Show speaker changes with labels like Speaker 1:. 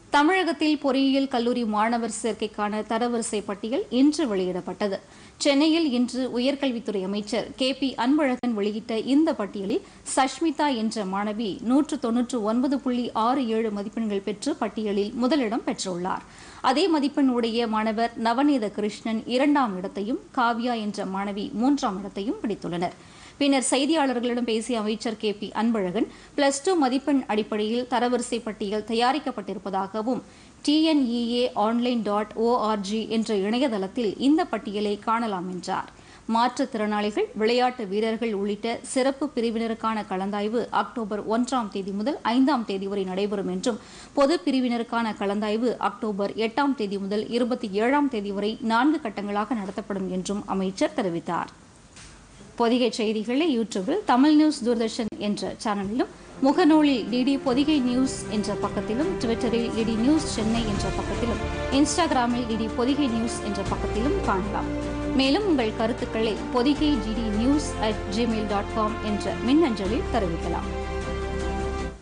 Speaker 1: தமிழகத்தில் பொறியியல் கல்லூரி மாணவர் சேர்க்கைக்கான தரவரிசை பட்டியல் இன்று வெளியிடப்பட்டது சென்னையில் இன்று உயர்கல்வித்துறை அமைச்சர் கே பி அன்பழகன் வெளியிட்ட இந்த பட்டியலில் சஷ்மிதா என்ற மாணவி நூற்று தொன்னூற்று ஒன்பது புள்ளி ஆறு ஏழு மதிப்பெண்கள் பெற்று பட்டியலில் முதலிடம் பெற்றுள்ளார் அதே மதிப்பெண் உடைய மாணவர் நவநீத கிருஷ்ணன் இரண்டாம் இடத்தையும் காவ்யா என்ற மாணவி மூன்றாம் இடத்தையும் பிடித்துள்ளனர் பின்னர் செய்தியாளர்களிடம் பேசிய அமைச்சர் K P Anbazhagan plus two மதிப்பெண் அடிப்படையில் தரவரிசை பட்டியல் தயாரிக்கப்பட்டிருப்பதாகவும் டிஎன்இஏ ஆன்லைன் டாட் ஓஆர்ஜி என்ற இணையதளத்தில் இந்த பட்டியலை காணலாம் என்றார் மாற்றுத்திறனாளிகள் விளையாட்டு வீரர்கள் உள்ளிட்ட சிறப்பு பிரிவினருக்கான கலந்தாய்வு அக்டோபர் ஒன்றாம் தேதி முதல் ஐந்தாம் தேதி வரை நடைபெறும் என்றும் பொது பிரிவினருக்கான கலந்தாய்வு அக்டோபர் எட்டாம் தேதி முதல் இருபத்தி ஏழாம் தேதி வரை நான்கு கட்டங்களாக நடத்தப்படும் என்றும் அமைச்சர் தெரிவித்தார் பொதிகை செய்திகளை யூடியூபில் தமிழ் நியூஸ் தூர்தர்ஷன் என்ற சேனலிலும் முகநூலில் டிடி பொதிகை நியூஸ் என்ற பக்கத்திலும் ட்விட்டரில் டிடி நியூஸ் சென்னை என்ற பக்கத்திலும் இன்ஸ்டாகிராமில் டிடி பொதிகை நியூஸ் என்ற பக்கத்திலும் காணலாம் மேலும் உங்கள் கருத்துக்களை Podhigai DD news at Gmail dot com என்ற மின்னஞ்சலில் தெரிவிக்கலாம்